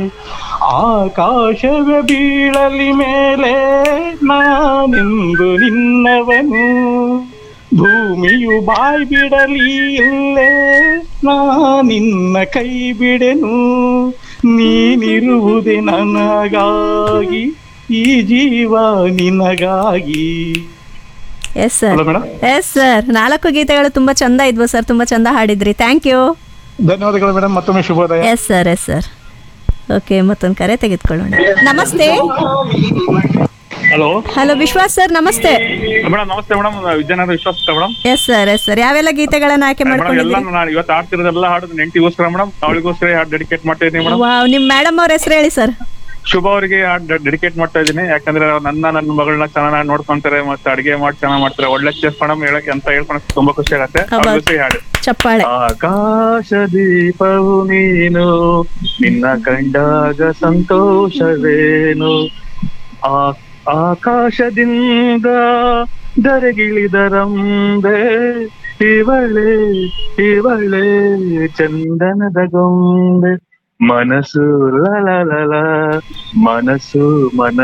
ಆಕಾಶವೇ ಬೀಳಲಿ ಮೇಲೆ ನಾನೆಂದು ನಿನ್ನವನು ಭೂಮಿಯು ಬಾಯ್ ಬಿಡಲಿ ಇಲ್ಲೇ ನಾ ನಿನ್ನ ಕೈ ಬಿಡೆನು ನೀನಿರುವುದೇ ನನಗಾಗಿ ಈ ಜೀವ ನಿನಗಾಗಿ yes sir hello madam yes sir ನಾಲ್ಕು ಗೀತೆಗಳು ತುಂಬಾ ಚಂದ ಇದ್ವು ಸರ್ ತುಂಬಾ ಚಂದ ಹಾಡಿದ್ರಿ ಥ್ಯಾಂಕ್ ಯು ಧನ್ಯವಾದಗಳು ಮೇಡಮ್ ಮತ್ತೊಮ್ಮೆ ಶುಭೋದಯ yes sir yes sir okay ಮತ್ತೊಂದು ಕರೆ ತೆಗೆದುಕೊಳ್ಳೋಣ ನಮಸ್ತೆ ಹಲೋ ಹಲೋ ವಿಶ್ವಾಸ್ ಸರ್ ನಮಸ್ತೆ ಮೇಡಮ್ ನಮಸ್ತೆ madam Vijayanagara Vishwasa madam yes sir yes sir ಯಾವೆಲ್ಲ ಗೀತೆಗಳನ್ನ ಆಯ್ಕೆ ಮೇಡಮ್ ಎಲ್ಲ ಮಾಡ್ಕೊಂಡಿದ್ದೀರಿ ನಾನು ಇವತ್ತು ಆಡ್ತಿರೋದೆಲ್ಲ ಹಾಡು ನೆಂಟಿಗೋಸ್ಕರ ಮೇಡಮ್ ಅವಳಿಗೋಸ್ಕರ ಹಾಡು ಡೆಡಿಕೇಟ್ ಮಾಡ್ತಾ ಇದ್ದೀನಿ ಮೇಡಮ್ ವಾವ್ ನಿಮ್ ಮೇಡಮ್ ಅವ್ರ ಹೆಸರು ಹೇಳಿ ಸರ್ ಶುಭ ಅವರಿಗೆ ಹಾಡು ಡೆಡಿಕೇಟ್ ಮಾಡ್ತಾ ಇದ್ದೀನಿ ಯಾಕಂದ್ರೆ ಅವ್ರು ನನ್ನ ನನ್ನ ಮಗಳನ್ನ ಚೆನ್ನಾಗಿ ನೋಡ್ಕೊಂತಾರೆ ಮತ್ತೆ ಅಡಿಗೆ ಮಾಡಿ ಚೆನ್ನಾಗಿ ಮಾಡ್ತಾರೆ ಒಳ್ಳೆ ಚೆಫ್ ಮೇಡಮ್ ಹೇಳಕ್ಕೆ ಅಂತ ಹೇಳ್ಕೊಳಕ್ ತುಂಬಾ ಖುಷಿ ಆಗತ್ತೆ ಹೌದು. ಅವ್ರಿಗೋಸ್ಕರ ಈ ಹಾಡು ಚಪ್ಪಾಳೆ ಆಕಾಶ ದೀಪವು ನೀನು ನಿನ್ನ ಕಂಡಾಗ ಸಂತೋಷವೇನು ಆ ಆಕಾಶದಿಂದ ದರೆಗಿಳಿದರಂಬೆ ಇವಳೆ ಇವಳೆ ಚಂದನದ ಗೊಂಬೆ ಮನಸ್ಸು ಲಲ ಮನಸ್ಸು ಮನ